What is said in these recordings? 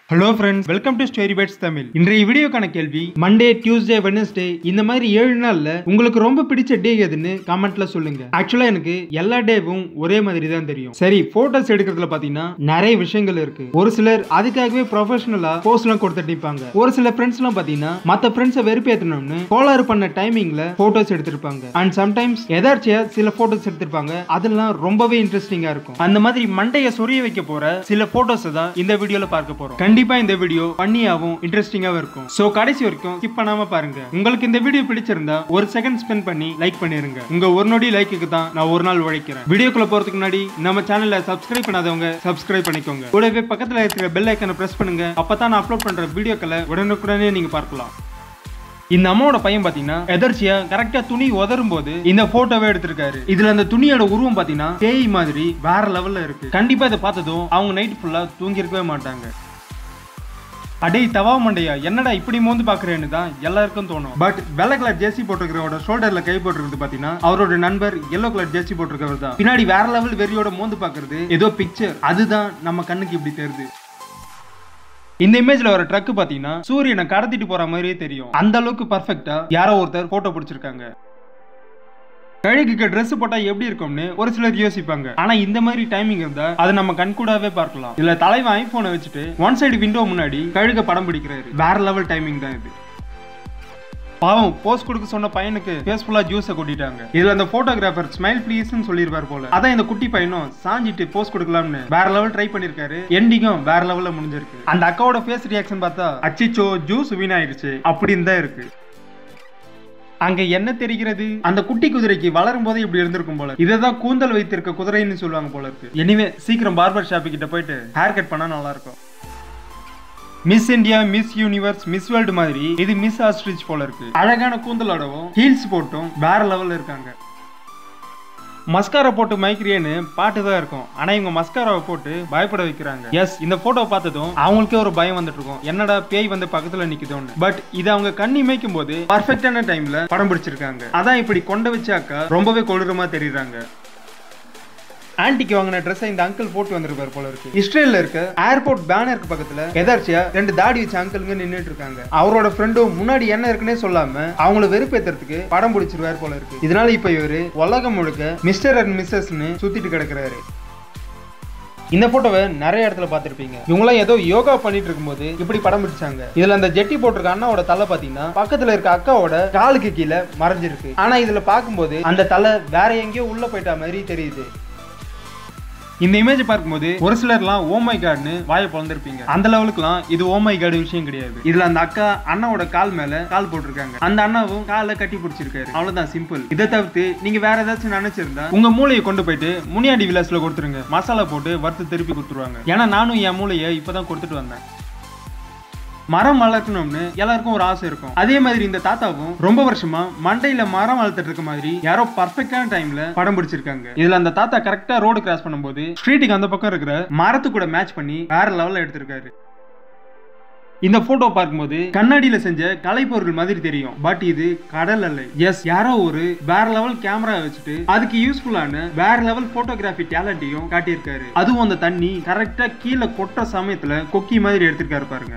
hello friends welcome to story bytes Tamil இன்றைய வீடியோக்கான கேள்வி மண்டே டியூஸ்டே வெனஸ்டே இந்த மாதிரி ஏழு நாள்ல உங்களுக்கு ரொம்ப பிடிச்ச டே எதுன்னு கமெண்ட்ல சொல்லுங்க ஆக்சுவலா எனக்கு எல்லா டேவும் ஒரே மாதிரி தான் தெரியும் சரி போட்டோஸ் எடுக்கிறதுல பாத்தீங்கன்னா நிறைய விஷயங்கள் இருக்கு ஒரு சிலர் அதுக்காகவே ப்ரொஃபஷனலா போஸ்ட் எல்லாம் கொடுத்துட்டு நிப்பாங்க ஒரு சில ஃப்ரெண்ட்ஸ் எல்லாம் பாத்தீங்கன்னா மத்த ஃப்ரெண்ட்ஸை வெறுப்பேத்தணும்னு கோளாறு பண்ண டைமிங்ல போட்டோஸ் எடுத்திருப்பாங்க அண்ட் சம்டைம்ஸ் எதார்ச்சியா சில போட்டோஸ் எடுத்திருப்பாங்க அதெல்லாம் ரொம்பவே இன்ட்ரெஸ்டிங்கா இருக்கும் அந்த மாதிரி மண்டைய சொரிய வைக்க போற சில போட்டோஸ் தான் இந்த வீடியோல பார்க்க போறோம் கண்டிப்பா இந்த வீடியோ பண்ணியாவும் இன்ட்ரெஸ்டிங்காவும் இருக்கும் சோ கடைசி வரைக்கும் ஸ்கிப் பண்ணாம பாருங்க உங்களுக்கு இந்த வீடியோ பிடிச்சிருந்தா ஒரு செகண்ட் ஸ்பெண்ட் பண்ணி லைக் பண்ணிருங்க உங்க ஒரு நொடி லைக்குக்கு தான் நான் ஒரு நாள் உழைக்கிறேன் வீடியோக்குள்ள போறதுக்கு முன்னாடி நம்ம சேனலை சப்ஸ்கிரைப் பண்ணாதவங்க சப்ஸ்கிரைப் பண்ணிக்கோங்க கூடவே பக்கத்துல இருக்கிற பெல் ஐக்கனை பிரஸ் பண்ணுங்க அப்பதான் நான் அப்லோட் பண்ற வீடியோக்களை உடனுக்குடனே நீங்க பார்க்கலாம் இந்த அம்மாவோட பையன் பாத்தீங்கன்னா எதர்ச்சியா கரெக்டா துணி உதரும் போது இந்த போட்டோவே எடுத்திருக்காரு இதுல அந்த துணியோட உருவம் பாத்தீங்கன்னா பேய் மாதிரி வேற லெவல்ல இருக்கு கண்டிப்பா இதை பார்த்ததும் அவங்க நைட் ஃபுல்லா தூங்கி இருக்கவே மாட்டாங்க அடே தவா மண்டையா என்னடா இப்படி மோந்து பாக்குறேன்னு தான் எல்லாருக்கும் தோணும் பட் வெள்ளை கலர் ஜேசி போட்டிருக்கிறவரோட ஷோல்டர்ல கை போட்டிருக்கிறது பாத்தீங்கன்னா அவரோட நண்பர் எல்லோ கலர் ஜேசி போட்டிருக்கிறவர் தான் பின்னாடி வேற லெவல் வெறியோட மோந்து பாக்குறது ஏதோ பிக்சர் அதுதான் நம்ம கண்ணுக்கு இப்படி தெரியுது இந்த இமேஜ்ல வர ட்ரக் பாத்தீங்கன்னா சூரியனை கடத்திட்டு போற மாதிரியே தெரியும் அந்த அளவுக்கு பர்ஃபெக்டா யாரோ ஒருத்தர் போட்டோ பிடிச்சிருக்காங்க கழுகுக்கு ட்ரெஸ் போட்டா எப்படி இருக்கும்னு ஒரு சிலர் யோசிப்பாங்க ஆனா இந்த மாதிரி டைமிங் இருந்தா அதை நம்ம கண்கூடாவே பார்க்கலாம் இதுல தலைவன் ஐபோனை வச்சுட்டு ஒன் சைடு விண்டோ முன்னாடி கழுக படம் பிடிக்கிறாரு வேற லெவல் டைமிங் தான் இது பாவம் போஸ்ட் கொடுக்க சொன்ன பையனுக்கு ஃபேஸ்ஃபுல்லா ஜூஸை கொட்டிட்டாங்க இதுல அந்த போட்டோகிராஃபர் ஸ்மைல் ப்ளீஸ்னு சொல்லிருப்பார் போல அதான் இந்த குட்டி பையனும் சாஞ்சிட்டு போஸ்ட் கொடுக்கலாம்னு வேற லெவல் ட்ரை பண்ணிருக்காரு எண்டிங்கும் வேற லெவல்ல முடிஞ்சிருக்கு அந்த அக்காவோட ஃபேஸ் ரியாக்ஷன் பார்த்தா அச்சிச்சோ ஜூஸ் வீணாயிருச்சு அப்படின்னு தான் இருக்கு அங்க என்ன தெரிகிறது அந்த குட்டி குதிரைக்கு வளரும் போதே இப்படி இருந்திருக்கும் போல இததான் கூந்தல் வைத்திருக்க குதிரைன்னு சொல்லுவாங்க போல இருக்கு எனிவே சீக்கிரம் பார்பர் ஷாப்பு கிட்ட போயிட்டு ஹேர் கட் பண்ணா நல்லா இருக்கும் miss India miss universe miss world மாதிரி இது மிஸ் ஆஸ்ட்ரிச் போல இருக்கு அழகான கூந்தலோடவும் ஹீல்ஸ் போட்டும் வேற லெவல்ல இருக்காங்க மஸ்காரா போட்டு மைக்ரியேன்னு பாட்டு தான் இருக்கும் ஆனா இவங்க மஸ்காராவை போட்டு பயப்பட வைக்கிறாங்க எஸ் இந்த போட்டோ பார்த்ததும் அவங்களுக்கே ஒரு பயம் வந்துட்டு இருக்கும் என்னடா பேய் வந்து பக்கத்துல நிக்குதோன்னு பட் இது அவங்க கண் இமைக்கும் போது பர்ஃபெக்டான டைம்ல படம் பிடிச்சிருக்காங்க அதான் இப்படி கொண்ட வச்சாக்கா ரொம்பவே கொடூரமா தெரியுறாங்க ஆன்டிக்கு வாங்கின ட்ரெஸ்ஸை இந்த அங்கிள் போட்டு வந்திருப்பாரு போல இருக்கு இஸ்ரேல்ல இருக்க ஏர்போர்ட் பேனருக்கு பக்கத்துல எதார்ச்சியா ரெண்டு தாடி வச்ச அங்கிள்ங்க நின்னுட்டு இருக்காங்க அவரோட ஃப்ரெண்டும் முன்னாடி என்ன இருக்குன்னே சொல்லாம அவங்கள வெறுப்பேத்துறதுக்கு படம் பிடிச்சிருவாரு போல இருக்கு இதனால இப்ப இவரு உலகம் முழுக்க மிஸ்டர் அண்ட் மிஸ்ஸஸ்னு சுத்திட்டு கிடக்குறாரு இந்த போட்டோவை நிறைய இடத்துல பார்த்திருப்பீங்க இவங்களாம் ஏதோ யோகா பண்ணிட்டு இருக்கும்போது இப்படி படம் பிடிச்சாங்க இதுல அந்த ஜெட்டி போட்டிருக்க அண்ணாவோட தலை பாத்தீங்கன்னா பக்கத்துல இருக்க அக்காவோட காலுக்கு கீழே மறைஞ்சிருக்கு ஆனா இதுல பார்க்கும்போது அந்த தலை வேற எங்கேயோ உள்ள போயிட்ட மாதிரி தெரியுது இந்த இமேஜ் பார்க்கும்போது ஒரு சிலர்லாம் ஓமை கார்டுன்னு வாயை பிறந்திருப்பீங்க அந்த லெவலுக்குலாம் இது ஓமை கார்டு விஷயம் கிடையாது இதுல அந்த அக்கா அண்ணாவோட கால் மேல கால் போட்டிருக்காங்க அந்த அண்ணாவும் காலை கட்டி பிடிச்சிருக்காரு அவ்வளவுதான் சிம்பிள் இதை தவிர்த்து நீங்க வேற ஏதாச்சும் நினைச்சிருந்தா உங்க மூளையை கொண்டு போயிட்டு முனியாண்டி விலாஸ்ல கொடுத்துருங்க மசாலா போட்டு வறுத்து திருப்பி கொடுத்துருவாங்க ஏன்னா நானும் என் மூளையை இப்பதான் கொடுத்துட்டு வந்தேன் மரம் வளர்க்கணும்னு எல்லாருக்கும் ஒரு ஆசை இருக்கும் அதே மாதிரி இந்த தாத்தாவும் ரொம்ப வருஷமா மண்டையில மரம் வளர்த்துட்டு இருக்க மாதிரி யாரோ பர்ஃபெக்டான டைம்ல படம் பிடிச்சிருக்காங்க இதுல அந்த தாத்தா கரெக்டா ரோடு கிராஸ் பண்ணும்போது ஸ்ட்ரீட்டுக்கு அந்த பக்கம் இருக்கிற மரத்து கூட மேட்ச் பண்ணி வேற லெவல்ல எடுத்திருக்காரு இந்த போட்டோ பார்க்கும்போது கண்ணாடியில செஞ்ச கலைப்பொருள் மாதிரி தெரியும் பட் இது கடல் அல்ல எஸ் யாரோ ஒரு வேற லெவல் கேமரா வச்சுட்டு அதுக்கு யூஸ்ஃபுல்லான வேற லெவல் போட்டோகிராஃபி டேலண்ட்டையும் காட்டியிருக்காரு அதுவும் அந்த தண்ணி கரெக்டா கீழே கொட்டுற சமயத்துல கொக்கி மாதிரி எடுத்திருக்காரு பாருங்க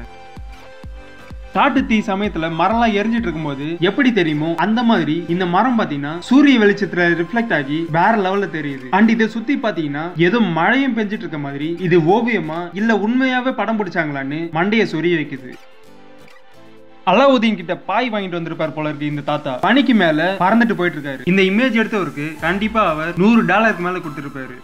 காட்டு தீ சமயத்துல மரம்லாம் எரிஞ்சிட்டு இருக்கும்போது எப்படி தெரியுமோ அந்த மாதிரி இந்த மரம் பாத்தீங்கன்னா சூரிய வெளிச்சத்துல ரிஃப்ளெக்ட் ஆகி வேற லெவல்ல தெரியுது அண்ட் இதை சுத்தி பாத்தீங்கன்னா ஏதோ மழையும் பெஞ்சிட்டு இருக்க மாதிரி இது ஓவியமா இல்ல உண்மையாவே படம் பிடிச்சாங்களான்னு மண்டைய சொரிய வைக்குது அலாவுதீன் கிட்ட பாய் வாங்கிட்டு வந்திருப்பார் போல இருக்கு இந்த தாத்தா பனிக்கு மேல பறந்துட்டு போயிட்டு இருக்காரு இந்த இமேஜ் எடுத்தவருக்கு கண்டிப்பா அவர் நூறு டாலருக்கு மேல கொடுத்திருப்பாரு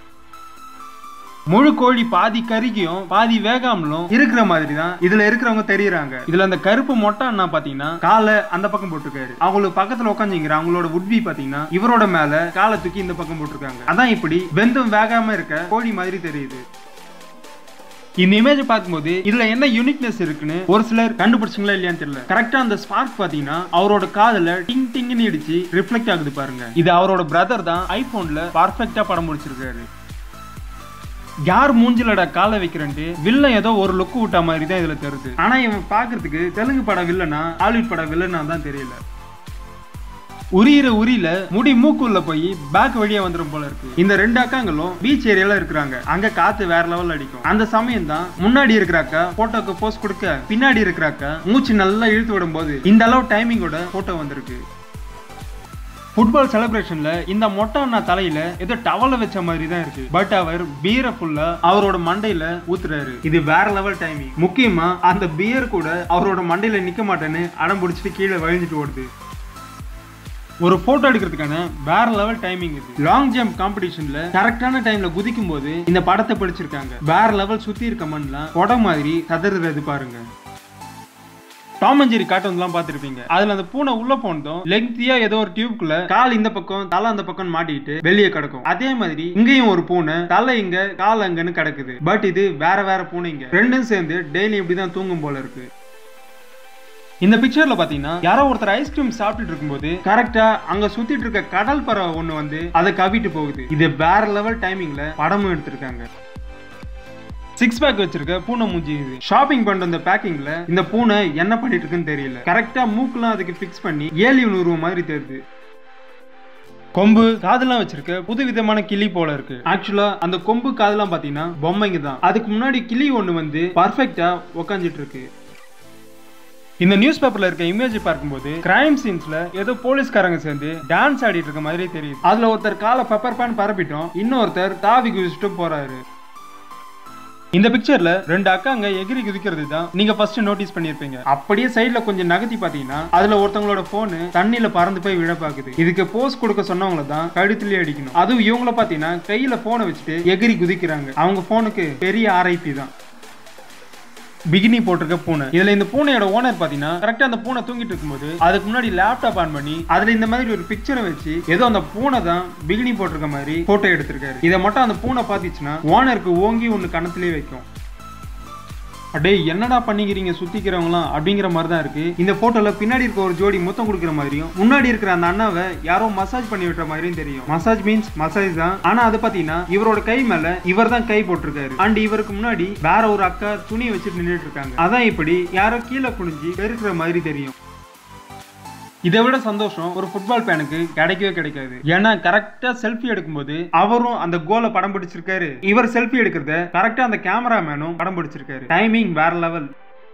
முழு கோழி பாதி கறிக்கும் பாதி வேகாமலும் இருக்கிற மாதிரி தான் இதுல இருக்கிறவங்க தெரியறாங்க இதுல அந்த கருப்பு மொட்டை அண்ணா பாத்தீங்கன்னா காலை அந்த பக்கம் போட்டிருக்காரு அவங்களுக்கு பக்கத்துல உட்காந்துங்கிற அவங்களோட உட்பி பாத்தீங்கன்னா இவரோட மேல காலை தூக்கி இந்த பக்கம் போட்டிருக்காங்க அதான் இப்படி வெந்தும் வேகாம இருக்க கோழி மாதிரி தெரியுது இந்த இமேஜ் பார்க்கும்போது இதுல என்ன யூனிக்னஸ் இருக்குன்னு ஒரு சிலர் கண்டுபிடிச்சிங்களா இல்லையான்னு தெரியல கரெக்டா அந்த ஸ்பார்க் பாத்தீங்கன்னா அவரோட காதுல டிங் டிங்னு இடிச்சு ரிஃப்ளெக்ட் ஆகுது பாருங்க இது அவரோட பிரதர் தான் ஐபோன்ல பர்ஃபெக்டா படம் முடிச்சிருக்காரு யார் மூஞ்சிலடா காலை வைக்கிறன்ட்டு வில்லன் ஏதோ ஒரு லுக்கு விட்ட மாதிரி தான் இதுல தெரியுது ஆனா இவன் பாக்குறதுக்கு தெலுங்கு பட வில்லனா ஹாலிவுட் பட வில்லனா தான் தெரியல உரியிற உரியில முடி மூக்குள்ள போய் பேக் வழியா வந்துரும் போல இருக்கு இந்த ரெண்டு அக்காங்களும் பீச் ஏரியால இருக்கிறாங்க அங்க காத்து வேற லெவல் அடிக்கும் அந்த சமயம் தான் முன்னாடி இருக்கிற அக்கா போட்டோக்கு போஸ் கொடுக்க பின்னாடி இருக்கிற அக்கா மூச்சு நல்லா இழுத்து விடும்போது இந்த அளவு டைமிங்கோட போட்டோ வந்திருக்கு ஃபுட்பால் செலிப்ரேஷன்ல இந்த மொட்டை அண்ணா தலையில ஏதோ டவல வச்ச மாதிரி தான் இருக்கு பட் அவர் பீரை ஃபுல்லா அவரோட மண்டையில ஊத்துறாரு இது வேற லெவல் டைமிங் முக்கியமா அந்த பியர் கூட அவரோட மண்டையில நிக்க மாட்டேன்னு அடம் பிடிச்சிட்டு கீழே வழிஞ்சிட்டு ஓடுது ஒரு போட்டோ எடுக்கிறதுக்கான வேற லெவல் டைமிங் இது லாங் ஜம்ப் காம்படிஷன்ல கரெக்டான டைம்ல குதிக்கும் போது இந்த படத்தை பிடிச்சிருக்காங்க வேற லெவல் சுத்தி இருக்க மண்லாம் கொடை மாதிரி சதறது பாருங்க டாம் அண்ட் ஜெரி கார்ட்டூன்லாம் பார்த்துருப்பீங்க அதுல அந்த பூனை உள்ள போனதும் லெங்க்தியா ஏதோ ஒரு டியூப்குள்ள கால் இந்த பக்கம் தலை அந்த பக்கம் மாட்டிக்கிட்டு வெளியே கிடக்கும் அதே மாதிரி இங்கேயும் ஒரு பூனை தலை இங்க கால் அங்கன்னு கிடக்குது பட் இது வேற வேற பூனைங்க ரெண்டும் சேர்ந்து டெய்லி இப்படிதான் தூங்கும் போல இருக்கு இந்த பிக்சர்ல பாத்தீங்கன்னா யாரோ ஒருத்தர் ஐஸ்கிரீம் சாப்பிட்டுட்டு இருக்கும்போது கரெக்டா அங்க சுத்திட்டு இருக்க கடல் பறவை ஒண்ணு வந்து அதை கவிட்டு போகுது இது வேற லெவல் டைமிங்ல படமும் எடுத்திருக்காங்க சிக்ஸ் பேக் வச்சிருக்க பூனை மூஞ்சி இது ஷாப்பிங் பண்ணிட்டு வந்த பேக்கிங்ல இந்த பூனை என்ன பண்ணிட்டு இருக்குன்னு தெரியல கரெக்டா மூக்குலாம் அதுக்கு ஃபிக்ஸ் பண்ணி ஏலியன் உருவம் மாதிரி தெரியுது கொம்பு காதெல்லாம் வச்சிருக்க புது விதமான கிளி போல இருக்கு ஆக்சுவலா அந்த கொம்பு காதெல்லாம் பாத்தீங்கன்னா பொம்மைங்க தான் அதுக்கு முன்னாடி கிளி ஒண்ணு வந்து பர்ஃபெக்டா உக்காந்துட்டு இருக்கு இந்த நியூஸ் பேப்பர்ல இருக்க இமேஜ் பார்க்கும்போது கிரைம் சீன்ஸ்ல ஏதோ போலீஸ்காரங்க சேர்ந்து டான்ஸ் ஆடிட்டு இருக்க மாதிரி தெரியுது அதுல ஒருத்தர் காலை பெப்பர் பான் பரப்பிட்டோம் இன்னொருத்தர் தாவி குதிச்சுட்டு போறாரு இந்த பிக்சர்ல ரெண்டு அக்காங்க எகிரி குதிக்கிறது தான் நீங்க ஃபர்ஸ்ட் நோட்டீஸ் பண்ணிருப்பீங்க அப்படியே சைடுல கொஞ்சம் நகர்த்தி பாத்தீங்கன்னா அதுல ஒருத்தவங்களோட போனு தண்ணியில பறந்து போய் விழ பாக்குது இதுக்கு போஸ் கொடுக்க சொன்னவங்கள தான் கழுத்துலயே அடிக்கணும் அதுவும் இவங்கள பாத்தீங்கன்னா கையில போனை வச்சுட்டு எகிரி குதிக்கிறாங்க அவங்க போனுக்கு பெரிய ஆர்ஐபி தான் பிகினி போட்டிருக்க பூனை இதுல இந்த பூனையோட ஓனர் பாத்தீங்கன்னா கரெக்டா அந்த பூனை தூங்கிட்டு இருக்கும்போது அதுக்கு முன்னாடி லேப்டாப் ஆன் பண்ணி அதுல இந்த மாதிரி ஒரு பிக்சரை வச்சு ஏதோ அந்த பூனை தான் பிகினி போட்டிருக்க மாதிரி போட்டோ எடுத்திருக்காரு இதை மட்டும் அந்த பூனை பாத்துச்சுன்னா ஓனருக்கு ஓங்கி ஒன்னு கணத்திலே வைக்கும் அடே என்னடா பண்ணிக்கிறீங்க சுத்திக்கிறவங்களாம் அப்படிங்கிற மாதிரி தான் இருக்கு இந்த போட்டோல பின்னாடி இருக்க ஒரு ஜோடி முத்தம் கொடுக்குற மாதிரியும் முன்னாடி இருக்கிற அந்த அண்ணாவை யாரோ மசாஜ் பண்ணி விட்டுற மாதிரியும் தெரியும் மசாஜ் மீன்ஸ் மசாஜ் தான் ஆனா அது பாத்தீங்கன்னா இவரோட கை மேல இவர் தான் கை போட்டிருக்காரு அண்ட் இவருக்கு முன்னாடி வேற ஒரு அக்கா துணி வச்சுட்டு நின்றுட்டு இருக்காங்க அதான் இப்படி யாரோ கீழே குனிஞ்சு பெருக்கிற மாதிரி தெரியும் இதை விட சந்தோஷம் ஒரு ஃபுட்பால் ஃபேனுக்கு கிடைக்கவே கிடைக்காது ஏன்னா கரெக்டா செல்ஃபி எடுக்கும்போது அவரும் அந்த கோலை படம் பிடிச்சிருக்காரு இவர் செல்ஃபி எடுக்கிறத கரெக்டா அந்த கேமராமேனும் படம் பிடிச்சிருக்காரு டைமிங் வேற லெவல்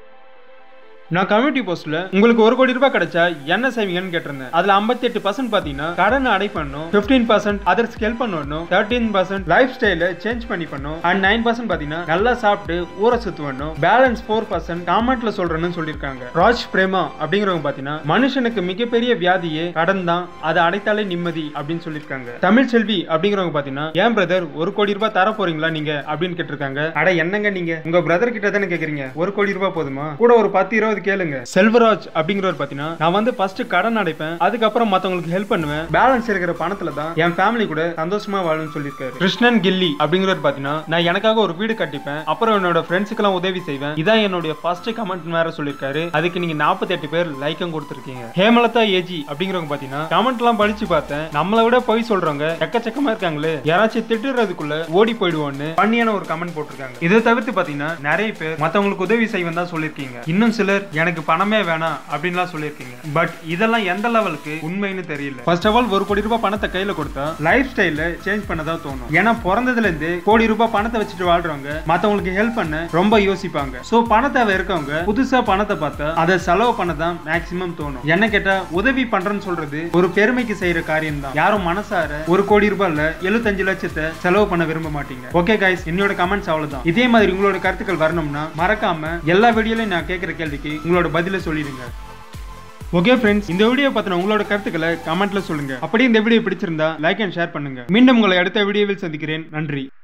நான் கம்யூனிட்டி போஸ்ட்ல உங்களுக்கு ஒரு கோடி ரூபாய் கிடைச்சா என்ன செய்வீங்கன்னு கேட்டிருந்தேன் அதுல 58% எட்டு பர்சன்ட் பாத்தீங்கன்னா கடனை அடை பண்ணும் பிப்டீன் பர்சன்ட் அதர்ஸ்க்கு ஹெல்ப் பண்ணணும் தேர்ட்டீன் பர்சன்ட் லைஃப் ஸ்டைல சேஞ்ச் பண்ணி பண்ணும் அண்ட் நைன் பர்சன்ட் பாத்தீங்கன்னா நல்லா சாப்பிட்டு ஊரை சுத்து பண்ணும் பேலன்ஸ் ஃபோர் பர்சன்ட் காமெண்ட்ல சொல்றேன்னு சொல்லியிருக்காங்க ராஜ் பிரேமா அப்படிங்கிறவங்க பாத்தீங்கன்னா மனுஷனுக்கு மிகப்பெரிய வியாதியே கடன் தான் அதை அடைத்தாலே நிம்மதி அப்படின்னு சொல்லியிருக்காங்க தமிழ் செல்வி அப்படிங்கிறவங்க பாத்தீங்கன்னா ஏன் பிரதர் ஒரு கோடி ரூபாய் தர போறீங்களா நீங்க அப்படின்னு கேட்டிருக்காங்க அட என்னங்க நீங்க உங்க பிரதர் கிட்ட தானே கேக்குறீங்க ஒரு கோடி ரூபாய் போதுமா கூட ஒரு பத்து இருபது கேளுங்க செல்வராஜ் அப்படிங்கிறவர் பாத்தீங்கன்னா நான் வந்து ஃபர்ஸ்ட் கடன் அடைப்பேன் அதுக்கப்புறம் மத்தவங்களுக்கு ஹெல்ப் பண்ணுவேன் பேலன்ஸ் இருக்கிற பணத்துல தான் என் ஃபேமிலி கூட சந்தோஷமா வாழும்னு சொல்லியிருக்காரு கிருஷ்ணன் கில்லி அப்படிங்கிறவர் பாத்தீங்கன்னா நான் எனக்காக ஒரு வீடு கட்டிப்பேன் அப்புறம் என்னோட ஃப்ரெண்ட்ஸுக்கு எல்லாம் உதவி செய்வேன் இதான் என்னுடைய ஃபர்ஸ்ட் கமெண்ட் வேற சொல்லியிருக்காரு அதுக்கு நீங்க 48 பேர் லைக்கும் கொடுத்துருக்கீங்க ஹேமலதா ஏஜி அப்படிங்கிறவங்க பாத்தீங்கன்னா கமெண்ட் எல்லாம் படிச்சு பார்த்தேன் நம்மளை விட போய் சொல்றவங்க எக்கச்சக்கமா இருக்காங்களே யாராச்சும் திட்டுறதுக்குள்ள ஓடி போயிடுவோன்னு பண்ணியான ஒரு கமெண்ட் போட்டிருக்காங்க இதை தவிர்த்து பாத்தீங்கன்னா நிறைய பேர் மத்தவங்களுக்கு உதவி செய்வேன் தான் சொல்லியிருக்கீங்க இன்னும் சிலர் எனக்கு பணமே வேணாம் அப்படின்லாம் சொல்லியிருக்கீங்க பட் இதெல்லாம் எந்த லெவலுக்கு உண்மைன்னு தெரியல ஃபர்ஸ்ட் ஆஃப் ஆல் ஒரு கோடி ரூபாய் பணத்தை கையில கொடுத்தா லைஃப் ஸ்டைல சேஞ்ச் பண்ணதா தோணும் ஏன்னா பிறந்ததுல இருந்து கோடி ரூபாய் பணத்தை வச்சுட்டு வாழ்றவங்க மத்தவங்களுக்கு ஹெல்ப் பண்ண ரொம்ப யோசிப்பாங்க சோ பணத்தேவை இருக்கவங்க புதுசா பணத்தை பார்த்தா அதை செலவு பண்ண தான் மேக்சிமம் தோணும் என்ன கேட்டா உதவி பண்றேன்னு சொல்றது ஒரு பெருமைக்கு செய்யற காரியம் தான் யாரும் மனசார ஒரு கோடி ரூபாய்ல எழுபத்தஞ்சு லட்சத்தை செலவு பண்ண விரும்ப மாட்டீங்க ஓகே guys என்னோட கமெண்ட்ஸ் அவ்வளவுதான் இதே மாதிரி உங்களோட கருத்துக்கள் வரணும்னா மறக்காம எல்லா வீடியோலையும் நான் கேட்கிற கேள்விக்கு உங்களோட பதில சொல்லிடுங்க ஓகே ஃப்ரெண்ட்ஸ் இந்த வீடியோ பத்தின உங்களோட கருத்துக்களை கமெண்ட்ல சொல்லுங்க அப்படியே இந்த வீடியோ பிடிச்சிருந்தா லைக் அண்ட் ஷேர் பண்ணுங்க மீண்டும் உங்களை அடுத்த வீடியோவில் சந்திக்கிறேன் நன்றி